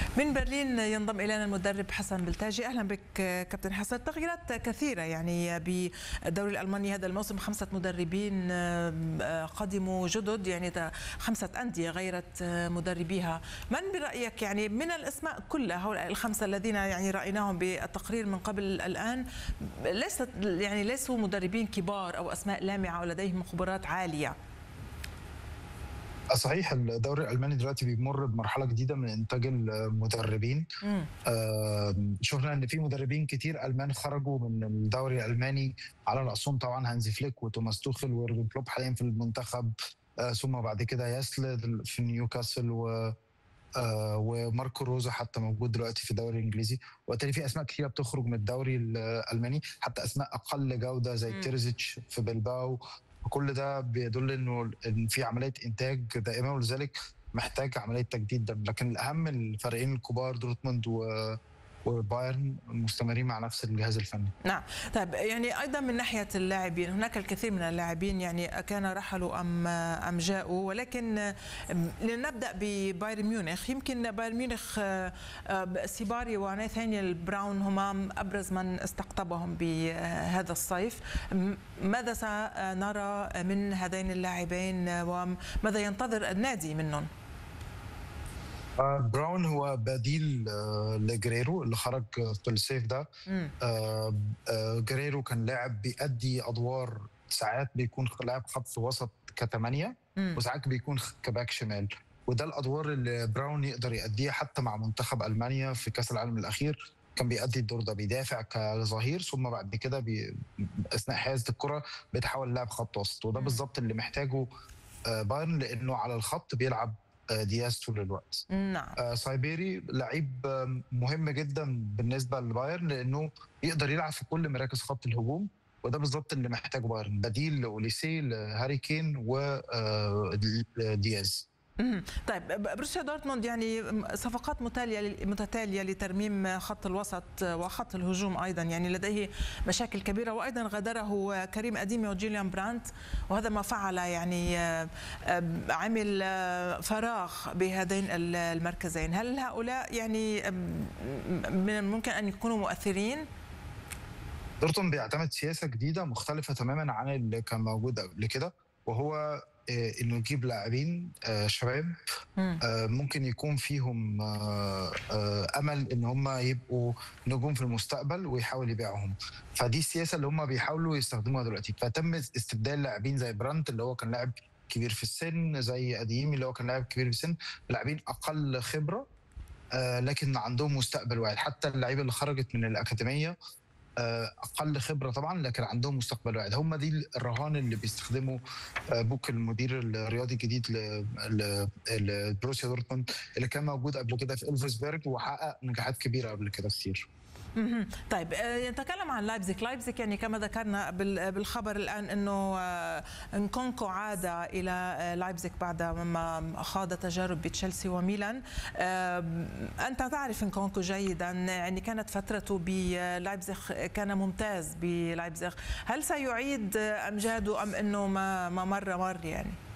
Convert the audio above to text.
من برلين ينضم الينا المدرب حسن بلتاجي اهلا بك كابتن حسن تغييرات كثيره يعني بالدوري الالماني هذا الموسم خمسه مدربين آه، قدموا جدد يعني خمسه انديه غيرت مدربيها من برايك يعني من الاسماء كلها هؤلاء الخمسه الذين يعني رايناهم بالتقرير من قبل الان ليست يعني ليسوا مدربين كبار او اسماء لامعه ولديهم خبرات عاليه صحيح الدوري الالماني دلوقتي بيمر بمرحله جديده من انتاج المدربين آه شفنا ان في مدربين كتير المان خرجوا من الدوري الالماني على راسهم طبعا هانزي فليك وتوماس توخل ويورجن كلوب حاليا في المنتخب آه ثم بعد كده ياسل في نيوكاسل و آه وماركو روزا حتى موجود دلوقتي في الدوري الانجليزي وبالتالي في اسماء كثيره بتخرج من الدوري الالماني حتى اسماء اقل جوده زي تيرزيتش في بلباو وكل ده بيدل انه ان في عمليه انتاج دائمه ولذلك محتاج عمليه تجديد لكن الاهم الفريقين الكبار دورتموند و وبايرن مستمرين مع نفس الجهاز الفني نعم طيب يعني ايضا من ناحيه اللاعبين هناك الكثير من اللاعبين يعني كان رحلوا ام ام جاءوا ولكن لنبدا ببايرن ميونخ يمكن بايرن ميونخ آه، سيباري وناثانيال براون هما ابرز من استقطبهم بهذا الصيف ماذا سنرى من هذين اللاعبين وماذا ينتظر النادي منهم براون هو بديل آه، لجريرو اللي خرج في الصيف ده آه، آه، جريرو كان لاعب بيأدي ادوار ساعات بيكون لاعب خط وسط كثمانيه وساعات بيكون كباك شمال وده الادوار اللي براون يقدر يأديها حتى مع منتخب المانيا في كاس العالم الاخير كان بيأدي الدور ده بيدافع كظهير ثم بعد كده بي... اثناء حيازه الكره بيتحول لاعب خط وسط وده بالظبط اللي محتاجه بايرن لانه على الخط بيلعب دياز طول الوقت نعم آه سايبيري لعيب مهم جدا بالنسبه لبايرن لانه يقدر يلعب في كل مراكز خط الهجوم وده بالظبط اللي محتاجه بايرن بديل لاوليسي لهاري كين ودياز طيب بروسيا دورتموند يعني صفقات متاليه متتاليه لترميم خط الوسط وخط الهجوم ايضا يعني لديه مشاكل كبيره وايضا غادره كريم اديمي وجيليان براند وهذا ما فعل يعني آه، آه، عمل آه، فراغ بهذين المركزين هل هؤلاء يعني من الممكن ان يكونوا مؤثرين؟ دورتموند بيعتمد سياسه جديده مختلفه تماما عن اللي كان موجود قبل كده وهو آه، انه يجيب لاعبين آه، شباب آه، ممكن يكون فيهم امل ان هم يبقوا نجوم في المستقبل ويحاول يبيعهم فدي السياسه اللي هم بيحاولوا يستخدموها دلوقتي فتم استبدال لاعبين زي برانت اللي هو كان لاعب كبير في السن زي اديمي اللي هو كان لاعب كبير في السن لاعبين اقل خبره لكن عندهم مستقبل واعد حتى اللعيبه اللي خرجت من الاكاديميه آه، اقل خبره طبعا لكن عندهم مستقبل واعد هم دي الرهان اللي بيستخدموا آه، بوك المدير الرياضي الجديد لبروسيا دورتموند اللي كان موجود قبل كده في الفسبرج وحقق نجاحات كبيره قبل كده كتير طيب آه، نتكلم عن لايبزيك لايبزيك يعني كما ذكرنا بالخبر الان انه نكونكو عاد الى لايبزيك بعد ما خاض تجارب بتشيلسي وميلان انت تعرف نكونكو جيدا يعني كانت فترته بلايبزيك كان ممتاز بلايبزيك هل سيعيد امجاده ام انه ما ما مر مر يعني